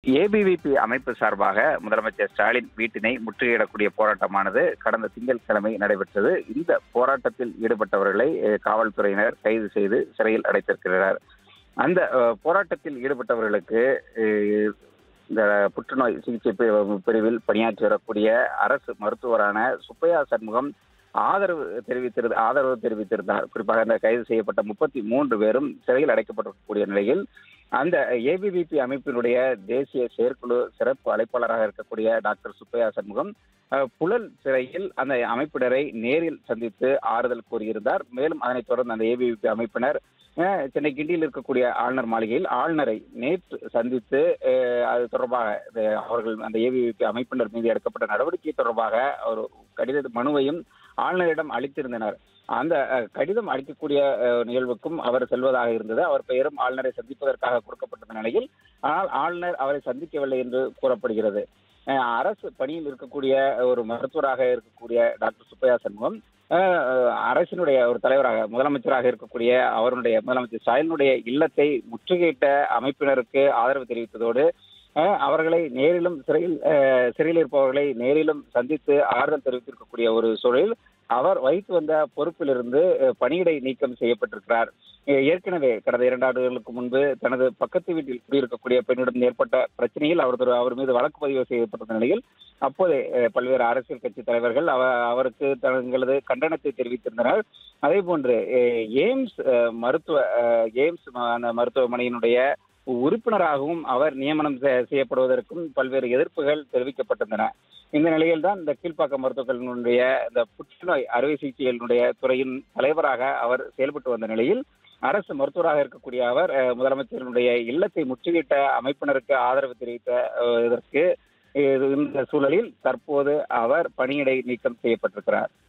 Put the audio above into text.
ABVP அமைப்பு சார்பாக முதலமைச்சர் ஸ்டாலின் வீட்டினை முற்றுகையிடக்கூடிய போராட்டமானது கடந்த திங்கட்கிழமை நடைபெற்றது இந்த போராட்டத்தில் ஈடுபட்டவர்களை அஹ், காவல்துறையினர் கைது செய்து சிறையில் அடைத்திருக்கிறார் அந்த அஹ், போராட்டத்தில் ஈடுபட்டவர்களுக்கு அஹ், இந்த புற்றுநோய் சிகிச்சை பி- பிரிவில் பணியாற்றி வரக்கூடிய அரசு மருத்துவரான சுப்பையா சண்முகம் ஆதரவு தெரிவித்திரு ஆதரவு தெரிவித்திருந்தார் குறிப்பாக இந்த கைது செய்யப்பட்ட முப்பத்தி மூன்று பேரும் சிறையில் அடைக்கப்பட்டிருக்கக்கூடிய நிலையில் அந்த ஏபிவிபி அமைப்பினுடைய தேசிய செயற்குழு சிறப்பு அழைப்பாளராக இருக்கக்கூடிய டாக்டர் சுப்பையா சண்முகம் அஹ், புழல் சிறையில் அந்த அமைப்பினரை நேரில் சந்தித்து ஆறுதல் கூறியிருந்தார் மேலும் அதனைத் தொடர்ந்து அந்த ஏபிவிபி அமைப்பினர் அஹ், சென்னை கிண்டியில் இருக்கக்கூடிய ஆளுநர் மாளிகையில் ஆளுநரை நேற்று சந்தித்து அஹ், அது தொடர்பாக இது அவர்கள் அந்த ஏபிவிபி அமைப்பினர் மீது எடுக்கப்பட்ட நடவடிக்கை தொடர்பாக ஒரு கடித மனுவையும் ஆளுநரிடம் அளித்திருந்தனர் அந்த அஹ், கடிதம் அளிக்கக்கூடிய அஹ், நிகழ்வுக்கும் அவர் செல்வதாக இருந்தது அவர் பெயரும் ஆளுநரை சந்திப்பதற்காக கொடுக்கப்பட்ட நிலையில் ஆனால் ஆளுநர் அவரை சந்திக்கவில்லை என்று கூறப்படுகிறது அஹ், அரசு பணியில் இருக்கக்கூடிய ஒரு மருத்துவராக இருக்கக்கூடிய டாக்டர் சுப்பையா சண்முகம் அஹ், அஹ், அரசினுடைய ஒரு தலைவராக முதலமைச்சராக இருக்கக்கூடிய அவருடைய முதலமைச்சர் ஸ்டாலினுடைய இல்லத்தை முற்றுகையிட்ட அமைப்பினருக்கு ஆதரவு தெரிவித்ததோடு அஹ், அவர்களை நேரிலும் சிறையில் அஹ், சிறையில் இருப்பவர்களை நேரிலும் சந்தித்து ஆறுதல் தெரிவித்திருக்கக்கூடிய ஒரு சூழலில் அவர் வகித்து வந்த பொறுப்பிலிருந்து அஹ், பணியிடை நீக்கம் செய்யப்பட்டிருக்கிறார் அஹ், ஏற்கனவே கடந்த இரண்டு ஆண்டுகளுக்கு முன்பு தனது பக்கத்து வீட்டில் குடியிருக்கக்கூடிய பெண்ணிடம் ஏற்பட்ட பிரச்சனையில் அவர் ஒரு- அவர் மீது வழக்கு பதிவு செய்யப்பட்ட நிலையில் அப்போதே அஹ், பல்வேறு அரசியல் கட்சி தலைவர்கள் அவ அவருக்கு தங்களது கண்டனத்தை தெரிவித்திருந்தனர் அதே போன்று அஹ், எய்ம்ஸ் அஹ், மருத்துவ அஹ், எய்ம்ஸ் ம- அந்த மருத்துவமனையினுடைய உறுப்பினராகவும் அவர் நியமனம் செ- செய்யப்படுவதற்கும் பல்வேறு எதிர்ப்புகள் தெரிவிக்கப்பட்டிருந்தன இந்த நிலையில் தான் இந்த கீழ்ப்பாக்கம் மருத்துவக் கல்லூரியினுடைய இந்த புற்றுநோய் அறுவை சிகிச்சைகளுடைய துறையின் தலைவராக அவர் செயல்பட்டு வந்த நிலையில் அரசு மருத்துவராக இருக்கக்கூடிய அவர் அஹ், முதலமைச்சரினுடைய இல்லத்தை முற்றுகையிட்ட அமைப்பினருக்கு ஆதரவு தெரிவித்த அஹ், இதற்கு இது- இந்த சூழலில் தற்போது அவர் பணியிடை நீக்கம் செய்யப்பட்டிருக்கிறார்